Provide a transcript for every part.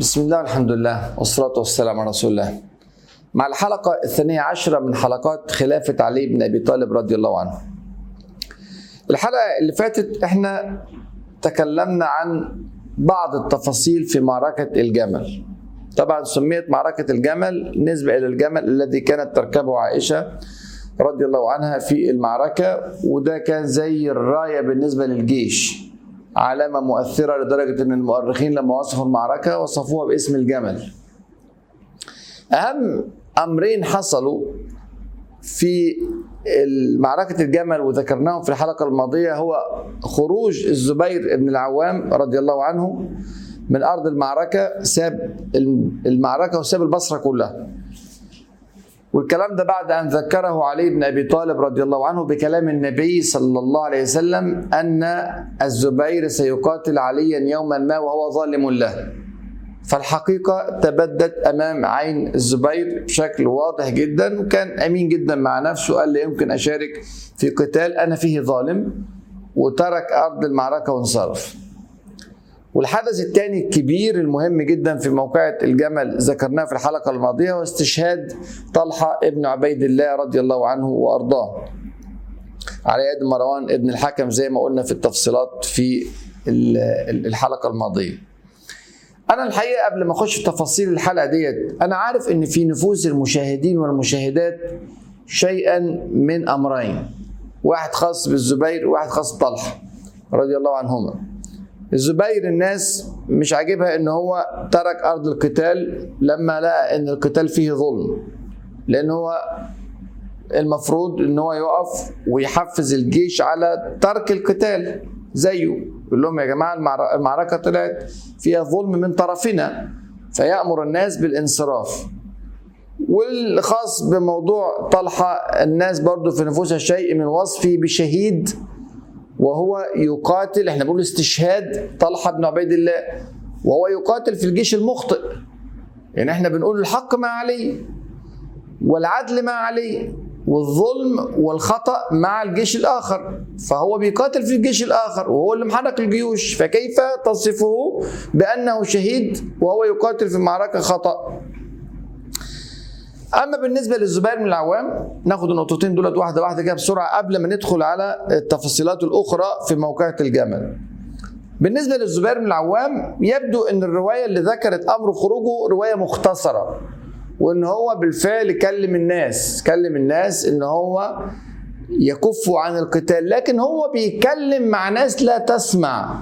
بسم الله والحمد لله والصلاة والسلام على رسول الله مع الحلقة الثانية عشرة من حلقات خلافة علي بن أبي طالب رضي الله عنه الحلقة اللي فاتت احنا تكلمنا عن بعض التفاصيل في معركة الجمل طبعا سميت معركة الجمل نسبة إلى الجمل الذي كانت تركبه عائشة رضي الله عنها في المعركة وده كان زي الراية بالنسبة للجيش علامة مؤثرة لدرجة أن المؤرخين لما وصفوا المعركة وصفوها باسم الجمل أهم أمرين حصلوا في معركة الجمل وذكرناهم في الحلقة الماضية هو خروج الزبير بن العوام رضي الله عنه من أرض المعركة ساب المعركة وساب البصرة كلها والكلام ده بعد أن ذكره علي بن أبي طالب رضي الله عنه بكلام النبي صلى الله عليه وسلم أن الزبير سيقاتل عليا يوما ما وهو ظالم له فالحقيقة تبدت أمام عين الزبير بشكل واضح جدا وكان أمين جدا مع نفسه قال لا يمكن أشارك في قتال أنا فيه ظالم وترك أرض المعركة وانصرف والحدث الثاني الكبير المهم جدا في موقعة الجمل ذكرناه في الحلقة الماضية هو استشهاد طلحة ابن عبيد الله رضي الله عنه وأرضاه على يد مروان ابن الحكم زي ما قلنا في التفصيلات في الحلقة الماضية أنا الحقيقة قبل ما أخش في تفاصيل الحلقة ديت أنا عارف إن في نفوس المشاهدين والمشاهدات شيئا من أمرين واحد خاص بالزبير وواحد خاص بطلحة رضي الله عنهما الزبير الناس مش عاجبها ان هو ترك ارض القتال لما لقى ان القتال فيه ظلم لان هو المفروض ان هو يقف ويحفز الجيش على ترك القتال زيه يقول لهم يا جماعه المعركه طلعت فيها ظلم من طرفنا فيامر الناس بالانصراف والخاص بموضوع طلحه الناس برضو في نفوسها شيء من وصفه بشهيد وهو يقاتل احنا بنقول استشهاد طلحه بن عبيد الله وهو يقاتل في الجيش المخطئ يعني احنا بنقول الحق مع علي والعدل مع علي والظلم والخطا مع الجيش الاخر فهو بيقاتل في الجيش الاخر وهو اللي محرك الجيوش فكيف تصفه بانه شهيد وهو يقاتل في معركه خطا اما بالنسبه للزبير بن العوام ناخد النقطتين دولت واحده واحده كده بسرعه قبل ما ندخل على التفاصيلات الاخرى في موقعة الجمل بالنسبه للزبير بن العوام يبدو ان الروايه اللي ذكرت امر خروجه روايه مختصره وان هو بالفعل كلم الناس كلم الناس ان هو يكفوا عن القتال لكن هو بيتكلم مع ناس لا تسمع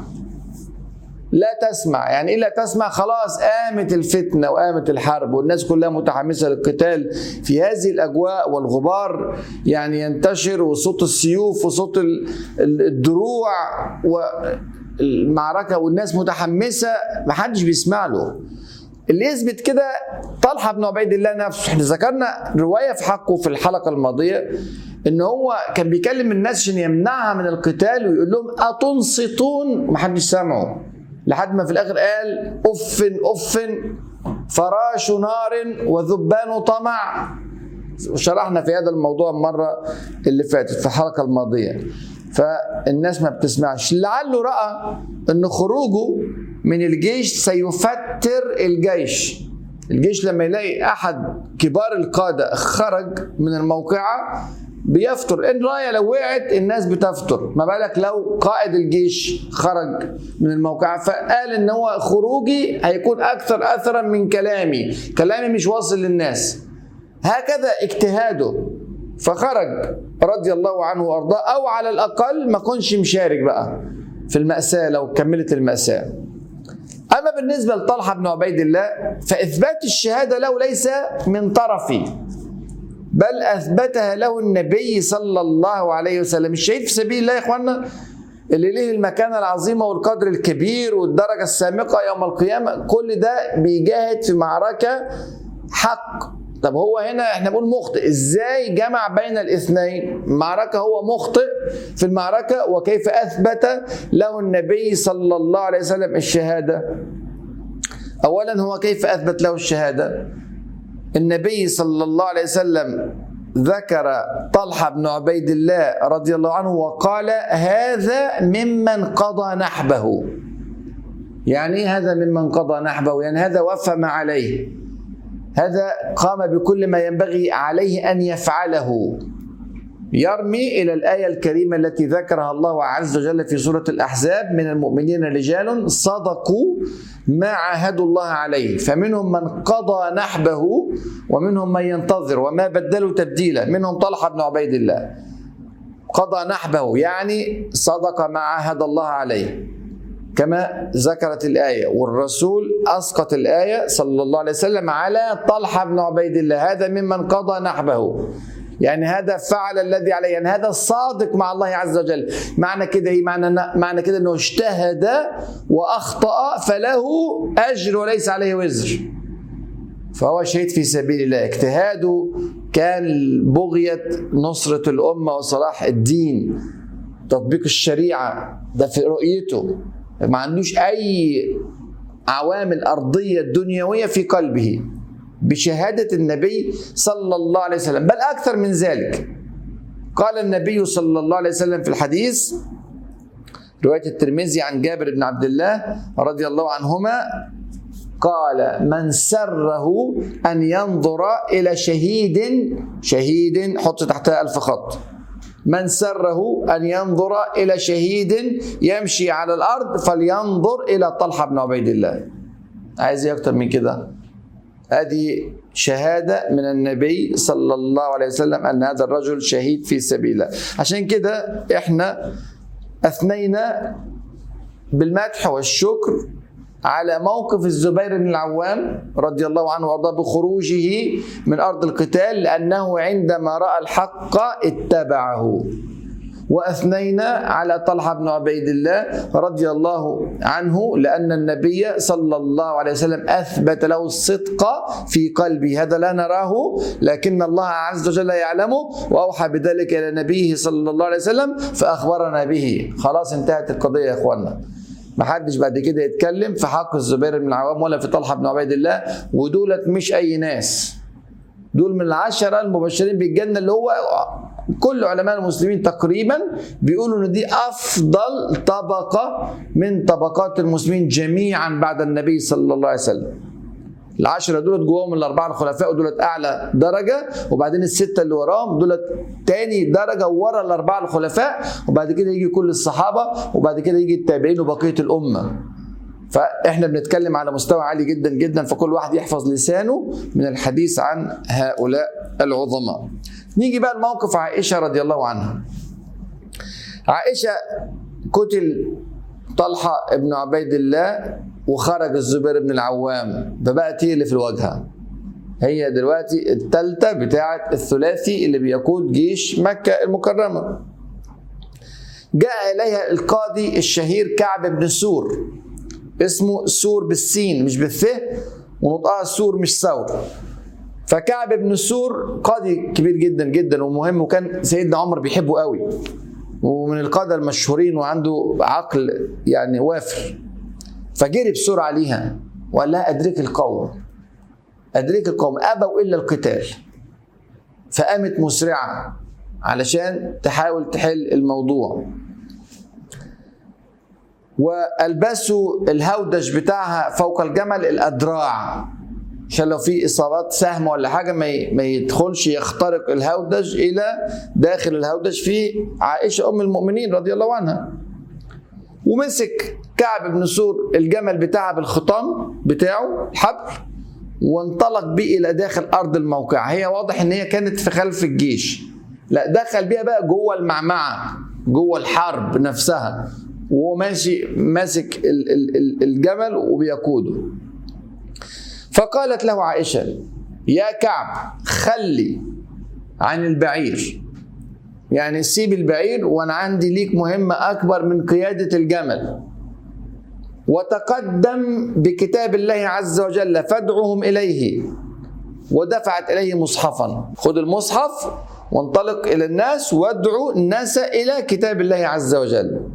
لا تسمع يعني ايه لا تسمع خلاص قامت الفتنه وقامت الحرب والناس كلها متحمسه للقتال في هذه الاجواء والغبار يعني ينتشر وصوت السيوف وصوت الدروع والمعركه والناس متحمسه محدش بيسمع له اللي يثبت كده طلحه بن عبيد الله نفسه احنا ذكرنا روايه في حقه في الحلقه الماضيه ان هو كان بيكلم الناس عشان يمنعها من القتال ويقول لهم اتنصتون ومحدش سامعه لحد ما في الاخر قال اف اف فراش نار وذبان طمع وشرحنا في هذا الموضوع المره اللي فاتت في الحلقه الماضيه فالناس ما بتسمعش لعله راى ان خروجه من الجيش سيفتر الجيش الجيش لما يلاقي احد كبار القاده خرج من الموقعه بيفتر ان رايه لو وقعت الناس بتفتر ما بالك لو قائد الجيش خرج من الموقع فقال ان هو خروجي هيكون اكثر اثرا من كلامي كلامي مش واصل للناس هكذا اجتهاده فخرج رضي الله عنه وارضاه او على الاقل ما كنش مشارك بقى في الماساه لو كملت الماساه اما بالنسبه لطلحه بن عبيد الله فاثبات الشهاده له ليس من طرفي بل اثبتها له النبي صلى الله عليه وسلم الشهيد في سبيل الله يا اخوانا اللي له المكانه العظيمه والقدر الكبير والدرجه السامقه يوم القيامه كل ده بيجاهد في معركه حق طب هو هنا احنا بنقول مخطئ ازاي جمع بين الاثنين معركه هو مخطئ في المعركه وكيف اثبت له النبي صلى الله عليه وسلم الشهاده اولا هو كيف اثبت له الشهاده النبي صلى الله عليه وسلم ذكر طلحة بن عبيد الله رضي الله عنه وقال هذا ممن قضى نحبه يعني إيه هذا ممن قضى نحبه يعني هذا وفى ما عليه هذا قام بكل ما ينبغي عليه أن يفعله يرمي إلى الآية الكريمة التي ذكرها الله عز وجل في سورة الأحزاب من المؤمنين رجال صدقوا ما عاهدوا الله عليه فمنهم من قضى نحبه ومنهم من ينتظر وما بدلوا تبديلا منهم طلحة بن عبيد الله قضى نحبه يعني صدق ما عاهد الله عليه كما ذكرت الآية والرسول أسقط الآية صلى الله عليه وسلم على طلحة بن عبيد الله هذا ممن قضى نحبه يعني هذا فعل الذي عليه يعني هذا الصادق مع الله عز وجل معنى كده ايه معنى معنى كده انه اجتهد واخطا فله اجر وليس عليه وزر فهو شهيد في سبيل الله اجتهاده كان بغية نصرة الأمة وصلاح الدين تطبيق الشريعة ده في رؤيته ما عندوش أي عوامل أرضية دنيوية في قلبه بشهادة النبي صلى الله عليه وسلم بل أكثر من ذلك قال النبي صلى الله عليه وسلم في الحديث رواية الترمذي عن جابر بن عبد الله رضي الله عنهما قال من سره أن ينظر إلى شهيد شهيد حط تحتها ألف خط من سره أن ينظر إلى شهيد يمشي على الأرض فلينظر إلى طلحة بن عبيد الله عايز ايه أكتر من كده هذه شهادة من النبي صلى الله عليه وسلم أن هذا الرجل شهيد في سبيل الله عشان كده إحنا أثنينا بالمدح والشكر على موقف الزبير بن العوام رضي الله عنه وارضاه بخروجه من ارض القتال لانه عندما راى الحق اتبعه واثنينا على طلحه بن عبيد الله رضي الله عنه لان النبي صلى الله عليه وسلم اثبت له الصدق في قلبه هذا لا نراه لكن الله عز وجل يعلمه واوحى بذلك الى نبيه صلى الله عليه وسلم فاخبرنا به خلاص انتهت القضيه يا اخوانا ما حدش بعد كده يتكلم في حق الزبير بن العوام ولا في طلحه بن عبيد الله ودولت مش اي ناس دول من العشره المبشرين بالجنه اللي هو كل علماء المسلمين تقريبا بيقولوا ان دي افضل طبقه من طبقات المسلمين جميعا بعد النبي صلى الله عليه وسلم العشرة دولت جواهم الأربعة الخلفاء ودولت أعلى درجة وبعدين الستة اللي وراهم دولت تاني درجة ورا الأربعة الخلفاء وبعد كده يجي كل الصحابة وبعد كده يجي التابعين وبقية الأمة فاحنا بنتكلم على مستوى عالي جدا جدا فكل واحد يحفظ لسانه من الحديث عن هؤلاء العظماء نيجي بقى لموقف عائشة رضي الله عنها عائشة قتل طلحة ابن عبيد الله وخرج الزبير بن العوام فبقت هي اللي في الواجهه هي دلوقتي الثالثه بتاعه الثلاثي اللي بيقود جيش مكه المكرمه جاء اليها القاضي الشهير كعب بن سور اسمه سور بالسين مش بالث ونطقها السور مش ثور فكعب بن سور قاضي كبير جدا جدا ومهم وكان سيدنا عمر بيحبه قوي ومن القادة المشهورين وعنده عقل يعني وافر فجري بسرعة ليها وقال لها أدرك القوم أدرك القوم أبوا إلا القتال فقامت مسرعة علشان تحاول تحل الموضوع والبسوا الهودج بتاعها فوق الجمل الأدراع عشان لو في اصابات سهم ولا حاجه ما ما يدخلش يخترق الهودج الى داخل الهودج في عائشه ام المؤمنين رضي الله عنها ومسك كعب بن سور الجمل بتاعها بالخطام بتاعه الحبل وانطلق بيه الى داخل ارض الموقع هي واضح ان هي كانت في خلف الجيش لا دخل بيها بقى جوه المعمعه جوه الحرب نفسها وهو ماشي ماسك الجمل وبيقوده فقالت له عائشه يا كعب خلي عن البعير يعني سيب البعير وانا عندي ليك مهمه اكبر من قياده الجمل وتقدم بكتاب الله عز وجل فادعهم اليه ودفعت اليه مصحفا خذ المصحف وانطلق الى الناس وادعو الناس الى كتاب الله عز وجل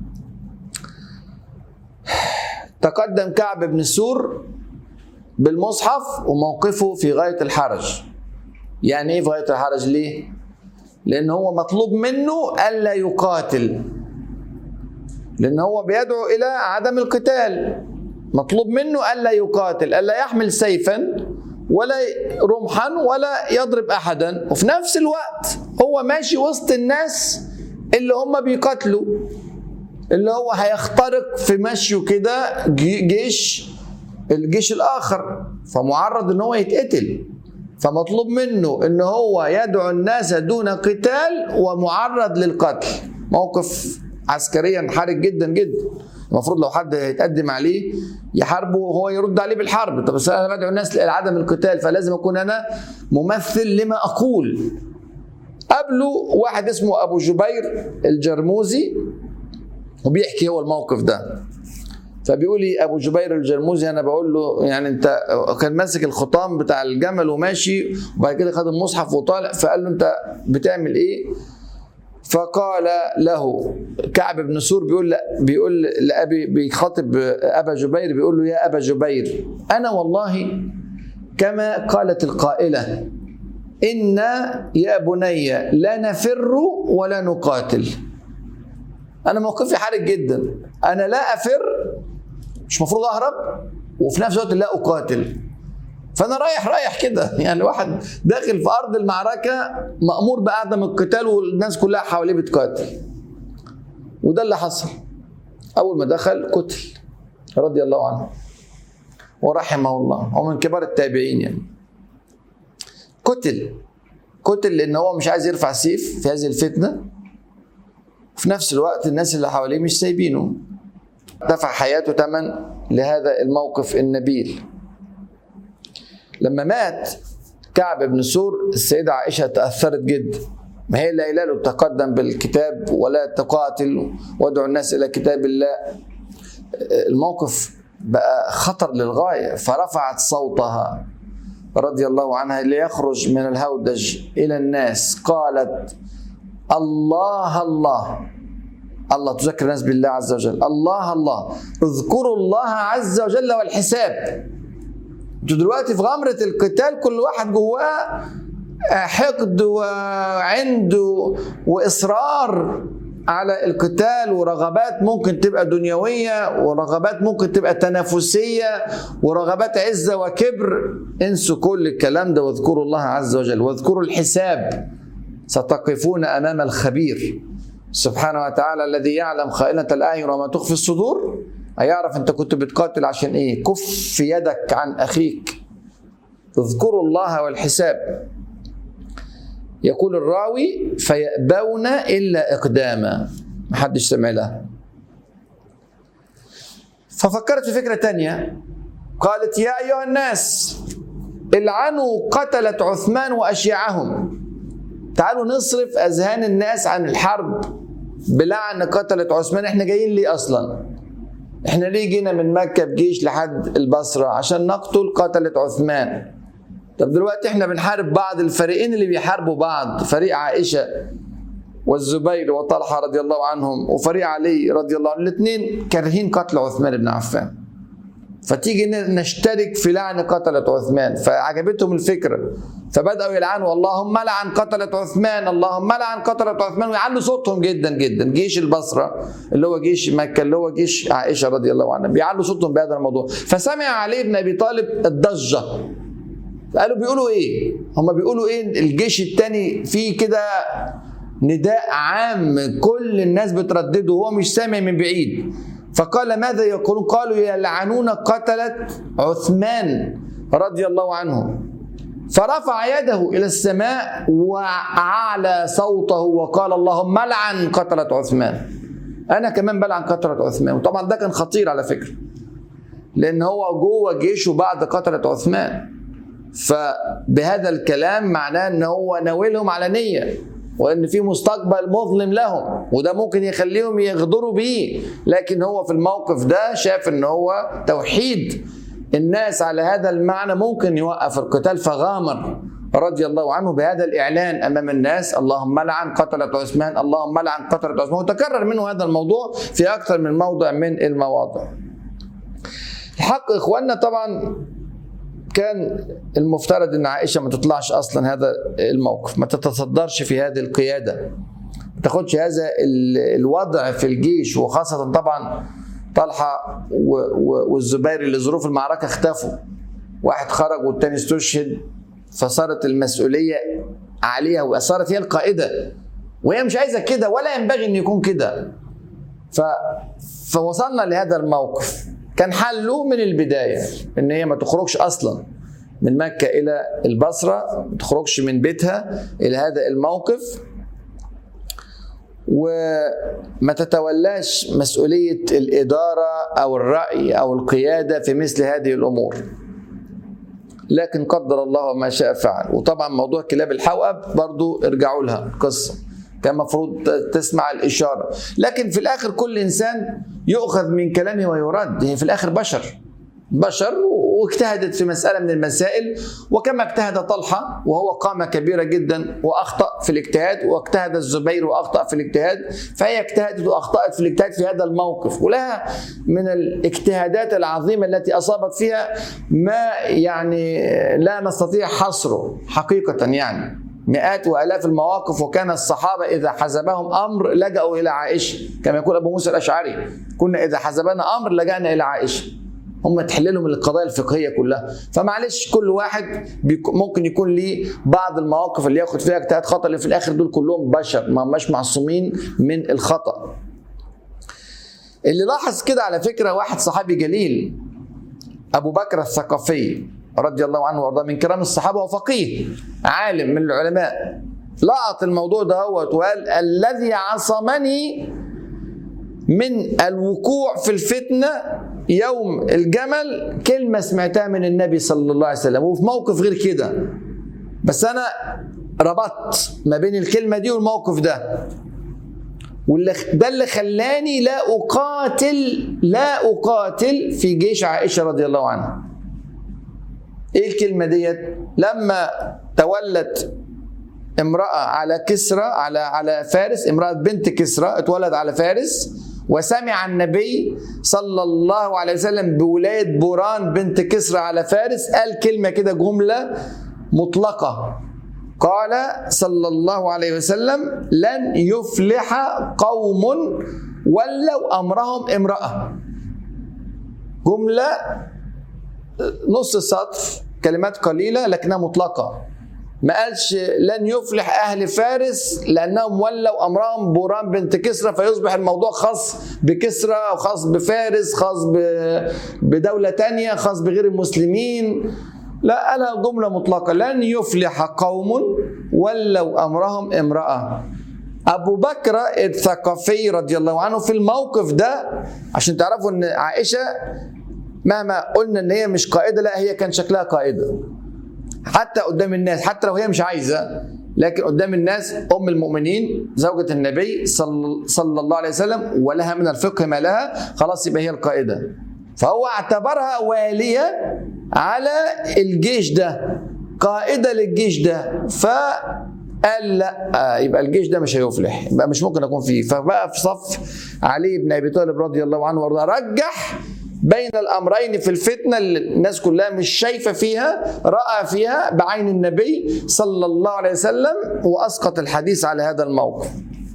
تقدم كعب بن سور بالمصحف وموقفه في غايه الحرج يعني ايه في غايه الحرج ليه لان هو مطلوب منه الا يقاتل لان هو بيدعو الى عدم القتال مطلوب منه الا يقاتل الا يحمل سيفا ولا رمحا ولا يضرب احدا وفي نفس الوقت هو ماشي وسط الناس اللي هم بيقاتلوا اللي هو هيخترق في مشيه كده جيش الجيش الاخر فمعرض ان هو يتقتل فمطلوب منه ان هو يدعو الناس دون قتال ومعرض للقتل موقف عسكريا حرج جدا جدا المفروض لو حد هيتقدم عليه يحاربه وهو يرد عليه بالحرب طب بس انا بدعو الناس لعدم القتال فلازم اكون انا ممثل لما اقول قبله واحد اسمه ابو جبير الجرموزي وبيحكي هو الموقف ده فبيقول لي ابو جبير الجرموزي انا بقول له يعني انت كان ماسك الخطام بتاع الجمل وماشي وبعد كده خد المصحف وطالع فقال له انت بتعمل ايه؟ فقال له كعب بن سور بيقول لا بيقول لابي بيخاطب ابا جبير بيقول له يا ابا جبير انا والله كما قالت القائله ان يا بني لا نفر ولا نقاتل انا موقفي حرج جدا انا لا افر مش المفروض اهرب وفي نفس الوقت لا اقاتل فانا رايح رايح كده يعني واحد داخل في ارض المعركه مامور بعدم القتال والناس كلها حواليه بتقاتل وده اللي حصل اول ما دخل قتل رضي الله عنه ورحمه الله هو من كبار التابعين يعني قتل قتل لان هو مش عايز يرفع سيف في هذه الفتنه في نفس الوقت الناس اللي حواليه مش سايبينه دفع حياته ثمن لهذا الموقف النبيل لما مات كعب بن سور السيدة عائشة تأثرت جدا ما هي اللي قايله له تقدم بالكتاب ولا تقاتل وادعو الناس إلى كتاب الله الموقف بقى خطر للغاية فرفعت صوتها رضي الله عنها ليخرج من الهودج إلى الناس قالت الله الله الله تذكر الناس بالله عز وجل الله الله اذكروا الله عز وجل والحساب انتوا دلوقتي في غمرة القتال كل واحد جواه حقد وعند وإصرار على القتال ورغبات ممكن تبقى دنيوية ورغبات ممكن تبقى تنافسية ورغبات عزة وكبر انسوا كل الكلام ده واذكروا الله عز وجل واذكروا الحساب ستقفون أمام الخبير سبحانه وتعالى الذي يعلم خائنة الأعين وما تخفي الصدور هيعرف أنت كنت بتقاتل عشان إيه كف يدك عن أخيك اذكروا الله والحساب يقول الراوي فيأبون إلا إقداما محدش سمع لها ففكرت في فكرة تانية قالت يا أيها الناس العنوا قتلة عثمان وأشياعهم تعالوا نصرف أذهان الناس عن الحرب بلعن قتلة عثمان احنا جايين ليه أصلا احنا ليه جينا من مكة بجيش لحد البصرة عشان نقتل قتلة عثمان طب دلوقتي احنا بنحارب بعض الفريقين اللي بيحاربوا بعض فريق عائشة والزبير وطلحة رضي الله عنهم وفريق علي رضي الله عنه الاثنين كارهين قتل عثمان بن عفان فتيجي نشترك في لعن قتلة عثمان فعجبتهم الفكرة فبدأوا يلعنوا اللهم لعن قتلة عثمان اللهم لعن قتلة عثمان ويعلوا صوتهم جدا جدا جيش البصرة اللي هو جيش مكة اللي هو جيش عائشة رضي الله عنها بيعلوا صوتهم بهذا الموضوع فسمع علي بن أبي طالب الضجة قالوا بيقولوا ايه هم بيقولوا ايه الجيش الثاني فيه كده نداء عام كل الناس بتردده وهو مش سامع من بعيد فقال ماذا يقولون قالوا يلعنون قتلة عثمان رضي الله عنه فرفع يده إلى السماء وأعلى صوته وقال اللهم لعن قتلة عثمان أنا كمان بلعن قتلة عثمان وطبعا ده كان خطير على فكرة لأن هو جوه جيشه بعد قتلة عثمان فبهذا الكلام معناه ان هو ناولهم على نيه وان في مستقبل مظلم لهم وده ممكن يخليهم يغدروا بيه لكن هو في الموقف ده شاف ان هو توحيد الناس على هذا المعنى ممكن يوقف القتال فغامر رضي الله عنه بهذا الاعلان امام الناس اللهم لعن قتله عثمان اللهم لعن قتله عثمان وتكرر منه هذا الموضوع في اكثر من موضع من المواضع الحق اخواننا طبعا كان المفترض ان عائشه ما تطلعش اصلا هذا الموقف ما تتصدرش في هذه القياده ما تاخدش هذا الوضع في الجيش وخاصه طبعا طلحه والزبير لظروف المعركه اختفوا واحد خرج والتاني استشهد فصارت المسؤوليه عليها وصارت هي القائده وهي مش عايزه كده ولا ينبغي ان يكون كده ف... فوصلنا لهذا الموقف كان حله من البدايه ان هي ما تخرجش اصلا من مكه الى البصره ما تخرجش من بيتها الى هذا الموقف وما تتولاش مسؤوليه الاداره او الراي او القياده في مثل هذه الامور لكن قدر الله ما شاء فعل وطبعا موضوع كلاب الحوأب برضو ارجعوا لها قصه كان المفروض تسمع الإشارة لكن في الآخر كل إنسان يؤخذ من كلامه ويرد هي في الآخر بشر بشر واجتهدت في مسألة من المسائل وكما اجتهد طلحة وهو قامة كبيرة جدا وأخطأ في الاجتهاد واجتهد الزبير وأخطأ في الاجتهاد فهي اجتهدت وأخطأت في الاجتهاد في هذا الموقف ولها من الاجتهادات العظيمة التي أصابت فيها ما يعني لا نستطيع حصره حقيقة يعني مئات والاف المواقف وكان الصحابه اذا حزبهم امر لجأوا الى عائشه كما يقول ابو موسى الاشعري كنا اذا حزبنا امر لجأنا الى عائشه هم تحل لهم القضايا الفقهيه كلها فمعلش كل واحد ممكن يكون ليه بعض المواقف اللي ياخد فيها اجتهاد خطا اللي في الاخر دول كلهم بشر ما مش معصومين من الخطا اللي لاحظ كده على فكره واحد صحابي جليل ابو بكر الثقفي رضي الله عنه وارضاه من كرام الصحابه وفقيه عالم من العلماء لقط الموضوع ده وقال الذي عصمني من الوقوع في الفتنه يوم الجمل كلمه سمعتها من النبي صلى الله عليه وسلم وفي موقف غير كده بس انا ربطت ما بين الكلمه دي والموقف ده واللي ده اللي خلاني لا اقاتل لا اقاتل في جيش عائشه رضي الله عنها ايه الكلمه ديت لما تولت امراه على كسرى على على فارس امراه بنت كسرى اتولد على فارس وسمع النبي صلى الله عليه وسلم بولايه بوران بنت كسرى على فارس قال كلمه كده جمله مطلقه قال صلى الله عليه وسلم لن يفلح قوم ولوا امرهم امراه جمله نص سطر كلمات قليله لكنها مطلقه ما قالش لن يفلح اهل فارس لانهم ولوا امرهم بوران بنت كسرى فيصبح الموضوع خاص بكسرى او خاص بفارس خاص بدوله تانية خاص بغير المسلمين لا قالها جمله مطلقه لن يفلح قوم ولوا امرهم امراه ابو بكر الثقفي رضي الله عنه في الموقف ده عشان تعرفوا ان عائشه مهما قلنا ان هي مش قائده لا هي كان شكلها قائده حتى قدام الناس حتى لو هي مش عايزه لكن قدام الناس ام المؤمنين زوجة النبي صلى, صلى الله عليه وسلم ولها من الفقه ما لها خلاص يبقى هي القائده فهو اعتبرها واليه على الجيش ده قائده للجيش ده ف قال لا يبقى الجيش ده مش هيفلح يبقى مش ممكن اكون فيه فبقى في صف علي بن ابي طالب رضي الله عنه وارضاه رجح بين الامرين في الفتنه اللي الناس كلها مش شايفه فيها راى فيها بعين النبي صلى الله عليه وسلم واسقط الحديث على هذا الموقف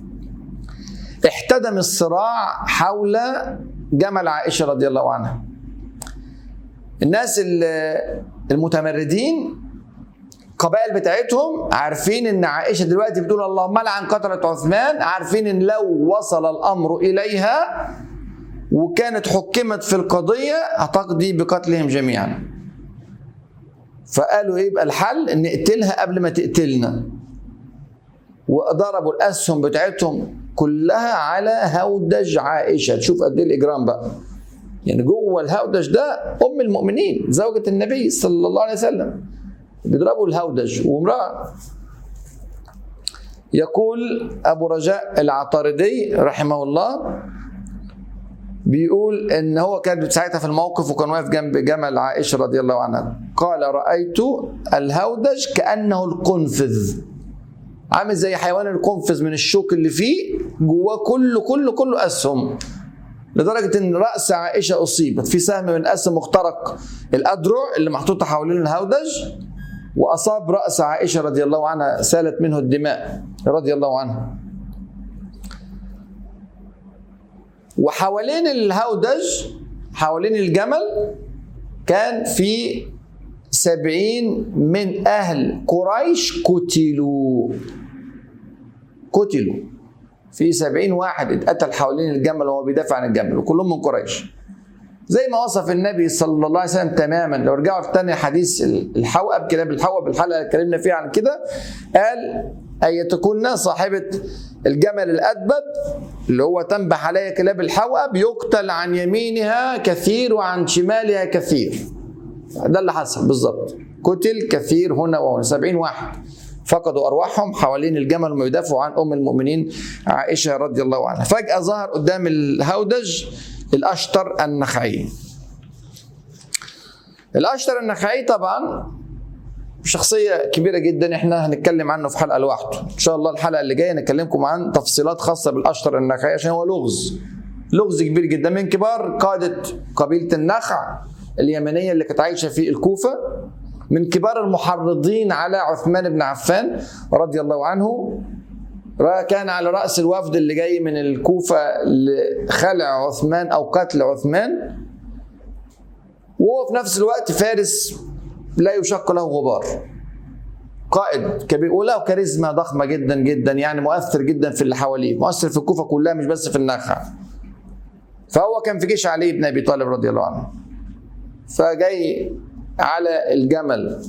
احتدم الصراع حول جمل عائشه رضي الله عنها الناس المتمردين القبائل بتاعتهم عارفين ان عائشه دلوقتي بتقول اللهم لعن قتله عثمان عارفين ان لو وصل الامر اليها وكانت حكمت في القضيه هتقضي بقتلهم جميعا فقالوا ايه يبقى الحل ان نقتلها قبل ما تقتلنا وضربوا الاسهم بتاعتهم كلها على هودج عائشه تشوف قد ايه الاجرام بقى يعني جوه الهودج ده ام المؤمنين زوجة النبي صلى الله عليه وسلم بيضربوا الهودج وامرأة يقول أبو رجاء العطاردي رحمه الله بيقول ان هو كان ساعتها في الموقف وكان واقف جنب جمل عائشه رضي الله عنها قال رايت الهودج كانه القنفذ عامل زي حيوان القنفذ من الشوك اللي فيه جواه كله كله كله اسهم لدرجه ان راس عائشه اصيبت في سهم من اسهم مخترق الادرع اللي محطوطه حوالين الهودج واصاب راس عائشه رضي الله عنها سالت منه الدماء رضي الله عنها وحوالين الهودج حوالين الجمل كان في سبعين من أهل قريش قتلوا قتلوا في سبعين واحد اتقتل حوالين الجمل وهو بيدافع عن الجمل وكلهم من قريش زي ما وصف النبي صلى الله عليه وسلم تماما لو رجعوا تاني حديث الحوأب كتاب الحوأب الحلقه اللي اتكلمنا فيها عن كده قال أيتكن صاحبة الجمل الأدبب اللي هو تنبح عليها كلاب الحوأب يقتل عن يمينها كثير وعن شمالها كثير ده اللي حصل بالظبط قتل كثير هنا وهنا سبعين واحد فقدوا أرواحهم حوالين الجمل وما يدافعوا عن أم المؤمنين عائشة رضي الله عنها فجأة ظهر قدام الهودج الأشتر النخعي الأشتر النخعي طبعا شخصية كبيرة جدا احنا هنتكلم عنه في حلقة لوحده ان شاء الله الحلقة اللي جاية نكلمكم عن تفصيلات خاصة بالأشتر النخعي عشان هو لغز لغز كبير جدا من كبار قادة قبيلة النخع اليمنية اللي كانت عايشة في الكوفة من كبار المحرضين على عثمان بن عفان رضي الله عنه كان على رأس الوفد اللي جاي من الكوفة لخلع عثمان أو قتل عثمان وهو في نفس الوقت فارس لا يشق له غبار قائد كبير وله كاريزما ضخمه جدا جدا يعني مؤثر جدا في اللي حواليه مؤثر في الكوفه كلها مش بس في النخع فهو كان في جيش علي بن ابي طالب رضي الله عنه فجاي على الجمل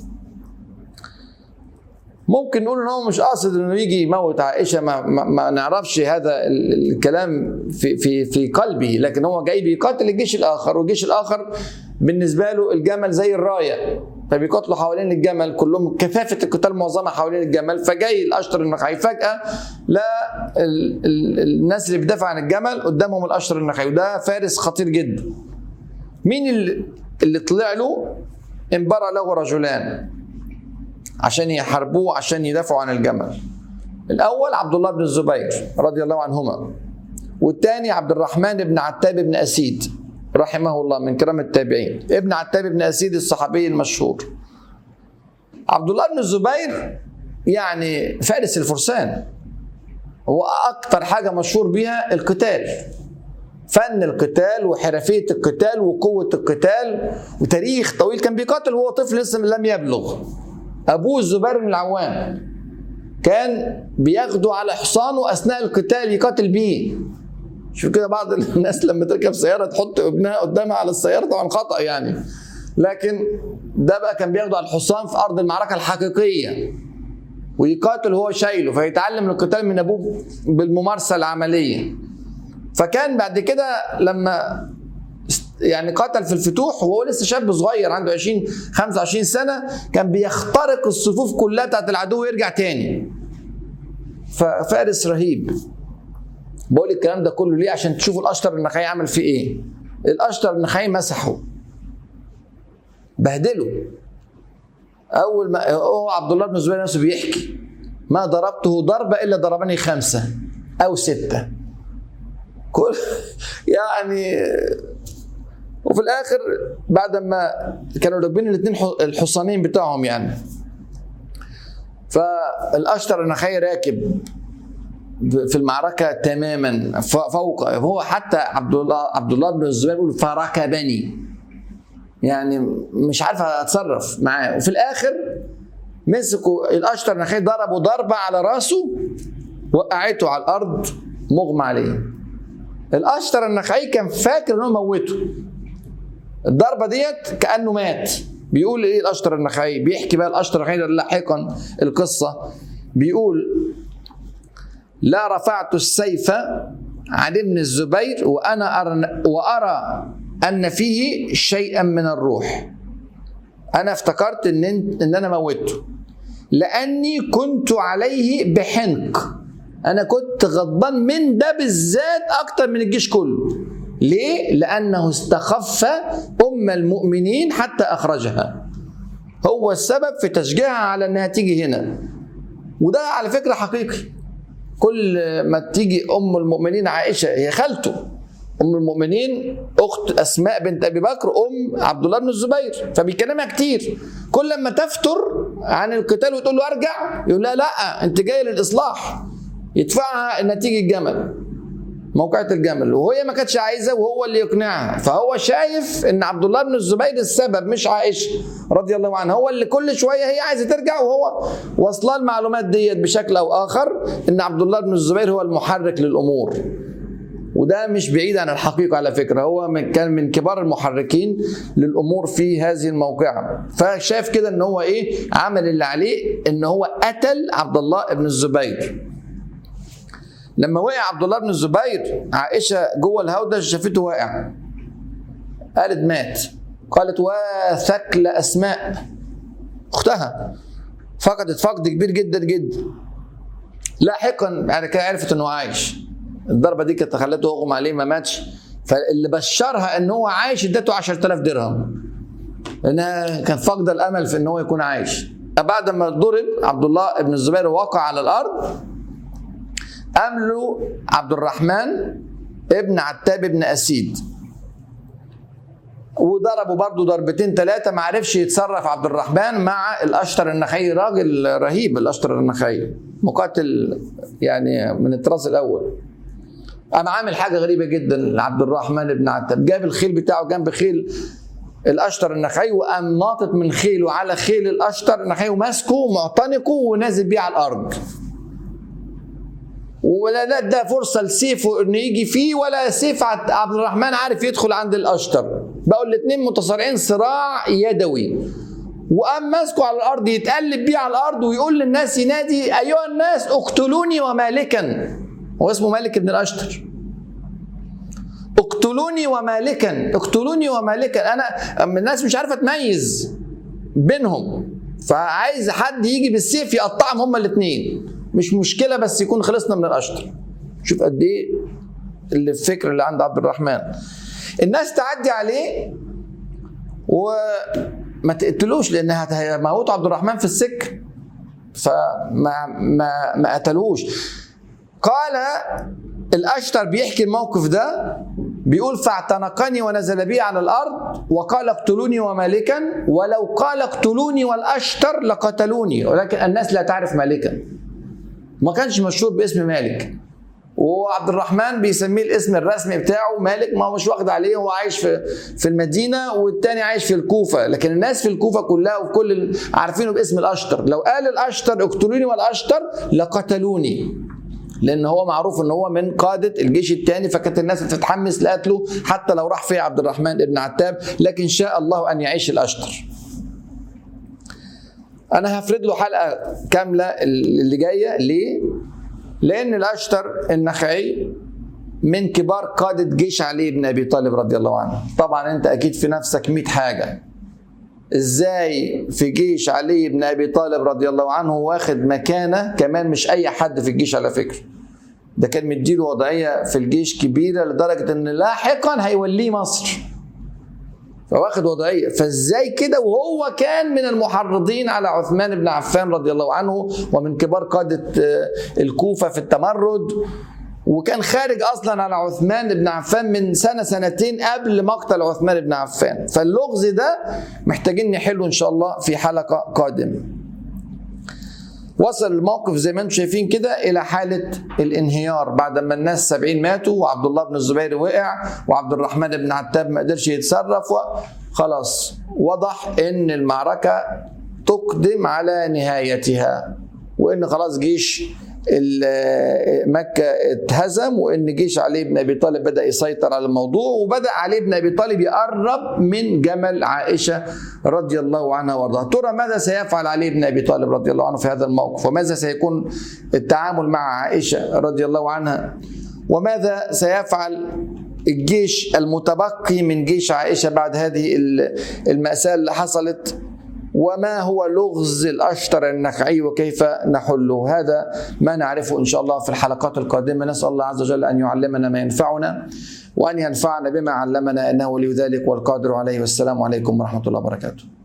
ممكن نقول ان هو مش قاصد انه يجي يموت عائشه ما, ما, ما نعرفش هذا الكلام في في في قلبي لكن هو جاي بيقاتل الجيش الاخر والجيش الاخر بالنسبه له الجمل زي الرايه فبيقاتلوا حوالين الجمل كلهم كثافه القتال معظمها حوالين الجمل فجاي الاشتر النخعي فجاه لا ال ال الناس اللي بتدافع عن الجمل قدامهم الاشتر النخعي وده فارس خطير جدا مين اللي, اللي طلع له انبرى له رجلان عشان يحاربوه عشان يدافعوا عن الجمل الاول عبد الله بن الزبير رضي الله عنهما والثاني عبد الرحمن بن عتاب بن اسيد رحمه الله من كرام التابعين ابن عتاب بن اسيد الصحابي المشهور عبد الله بن الزبير يعني فارس الفرسان هو اكتر حاجه مشهور بيها القتال فن القتال وحرفيه القتال وقوه القتال وتاريخ طويل كان بيقاتل وهو طفل لسه لم يبلغ ابوه الزبير بن العوام كان بياخده على حصانه اثناء القتال يقاتل بيه شوف كده بعض الناس لما تركب سياره تحط ابنها قدامها على السياره طبعا خطا يعني لكن ده بقى كان بياخده على الحصان في ارض المعركه الحقيقيه ويقاتل وهو شايله فيتعلم القتال من ابوه بالممارسه العمليه فكان بعد كده لما يعني قتل في الفتوح وهو لسه شاب صغير عنده 20 25 سنه كان بيخترق الصفوف كلها بتاعت العدو ويرجع تاني ففارس رهيب بقول الكلام ده كله ليه عشان تشوفوا الاشتر النخعي عمل فيه ايه الاشتر النخعي مسحه بهدله اول ما هو عبد الله بن الزبير نفسه بيحكي ما ضربته ضربه الا ضربني خمسه او سته كل يعني وفي الاخر بعد ما كانوا راكبين الاثنين الحصانين بتاعهم يعني فالاشتر النخعي راكب في المعركه تماما فوق هو حتى عبد الله عبد الله بن الزبير يقول فركبني يعني مش عارف اتصرف معاه وفي الاخر مسكوا الاشتر النخعي ضربوا ضربه على راسه وقعته على الارض مغمى عليه الاشتر النخعي كان فاكر انه موته الضربه ديت كانه مات بيقول ايه الاشتر النخعي بيحكي بقى الاشتر النخعي لاحقا القصه بيقول لا رفعت السيف عن ابن الزبير وانا أرى وارى ان فيه شيئا من الروح انا افتكرت ان ان انا موته لاني كنت عليه بحنق انا كنت غضبان من ده بالذات اكتر من الجيش كله ليه لانه استخف ام المؤمنين حتى اخرجها هو السبب في تشجيعها على انها تيجي هنا وده على فكره حقيقي كل ما تيجي ام المؤمنين عائشه هي خالته ام المؤمنين اخت اسماء بنت ابي بكر ام عبد الله بن الزبير فبيكلمها كتير كل ما تفتر عن القتال وتقول له ارجع يقول لها لا انت جاي للاصلاح يدفعها انها تيجي الجمل موقعة الجمل وهي ما كانتش عايزة وهو اللي يقنعها فهو شايف ان عبد الله بن الزبير السبب مش عائشة رضي الله عنها هو اللي كل شوية هي عايزة ترجع وهو واصلة المعلومات ديت بشكل او اخر ان عبد الله بن الزبير هو المحرك للامور وده مش بعيد عن الحقيقة على فكرة هو من كان من كبار المحركين للأمور في هذه الموقعة فشاف كده ان هو ايه عمل اللي عليه ان هو قتل عبد الله بن الزبير لما وقع عبد الله بن الزبير عائشة جوه الهودج شافته واقع قالت مات قالت وثكل أسماء أختها فقدت فقد كبير جدا جدا لاحقا بعد كده عرفت انه عايش الضربه دي كانت خلته يغمى عليه ما ماتش فاللي بشرها ان هو عايش ادته 10000 درهم لانها كانت فاقده الامل في ان هو يكون عايش بعد ما ضرب عبد الله بن الزبير وقع على الارض قام له عبد الرحمن ابن عتاب بن اسيد وضربه برضه ضربتين ثلاثة ما عرفش يتصرف عبد الرحمن مع الأشتر النخعي راجل رهيب الأشتر النخعي مقاتل يعني من الطراز الأول قام عامل حاجة غريبة جدا لعبد الرحمن بن عتاب جاب الخيل بتاعه جنب خيل الأشتر النخعي وقام ناطط من خيله على خيل الأشتر النخعي وماسكه ومعتنقه ونازل بيه على الأرض ولا ده ده فرصه لسيفه انه يجي فيه ولا سيف عبد الرحمن عارف يدخل عند الاشتر بقوا الاثنين متصارعين صراع يدوي وقام ماسكه على الارض يتقلب بيه على الارض ويقول للناس ينادي ايها الناس اقتلوني ومالكا هو اسمه مالك بن الاشتر اقتلوني ومالكا اقتلوني ومالكا انا الناس مش عارفه تميز بينهم فعايز حد يجي بالسيف يقطعهم هما الاثنين مش مشكله بس يكون خلصنا من الاشتر شوف قد ايه اللي الفكر اللي عند عبد الرحمن الناس تعدي عليه وما تقتلوش لان هيموتوا عبد الرحمن في السكه فما ما ما قتلوش قال الاشتر بيحكي الموقف ده بيقول فاعتنقني ونزل بي على الارض وقال اقتلوني ومالكا ولو قال اقتلوني والاشتر لقتلوني ولكن الناس لا تعرف مالكا ما كانش مشهور باسم مالك وعبد الرحمن بيسميه الاسم الرسمي بتاعه مالك ما هو مش واخد عليه هو عايش في في المدينه والتاني عايش في الكوفه لكن الناس في الكوفه كلها وكل عارفينه باسم الاشتر لو قال الاشتر اقتلوني والاشتر لقتلوني لان هو معروف ان هو من قاده الجيش الثاني فكانت الناس بتتحمس لقتله حتى لو راح فيه عبد الرحمن بن عتاب لكن شاء الله ان يعيش الاشتر انا هفرد له حلقه كامله اللي جايه ليه لان الاشتر النخعي من كبار قادة جيش علي بن ابي طالب رضي الله عنه طبعا انت اكيد في نفسك 100 حاجه ازاي في جيش علي بن ابي طالب رضي الله عنه واخد مكانه كمان مش اي حد في الجيش على فكره ده كان مديله وضعيه في الجيش كبيره لدرجه ان لاحقا هيوليه مصر فواخد وضعيه فازاي كده وهو كان من المحرضين على عثمان بن عفان رضي الله عنه ومن كبار قاده الكوفه في التمرد وكان خارج اصلا على عثمان بن عفان من سنه سنتين قبل مقتل عثمان بن عفان فاللغز ده محتاجين نحله ان شاء الله في حلقه قادمه وصل الموقف زي ما انتم شايفين كده الى حاله الانهيار بعد ما الناس سبعين ماتوا وعبد الله بن الزبير وقع وعبد الرحمن بن عتاب ما قدرش يتصرف خلاص وضح ان المعركه تقدم على نهايتها وان خلاص جيش مكة اتهزم وان جيش علي بن ابي طالب بدا يسيطر على الموضوع وبدا علي بن ابي طالب يقرب من جمل عائشه رضي الله عنها وارضاها ترى ماذا سيفعل علي بن ابي طالب رضي الله عنه في هذا الموقف وماذا سيكون التعامل مع عائشه رضي الله عنها وماذا سيفعل الجيش المتبقي من جيش عائشه بعد هذه الماساه اللي حصلت وما هو لغز الأشتر النخعي وكيف نحله هذا ما نعرفه إن شاء الله في الحلقات القادمة نسأل الله عز وجل أن يعلمنا ما ينفعنا وأن ينفعنا بما علمنا إنه ولي ذلك والقادر عليه والسلام عليكم ورحمة الله وبركاته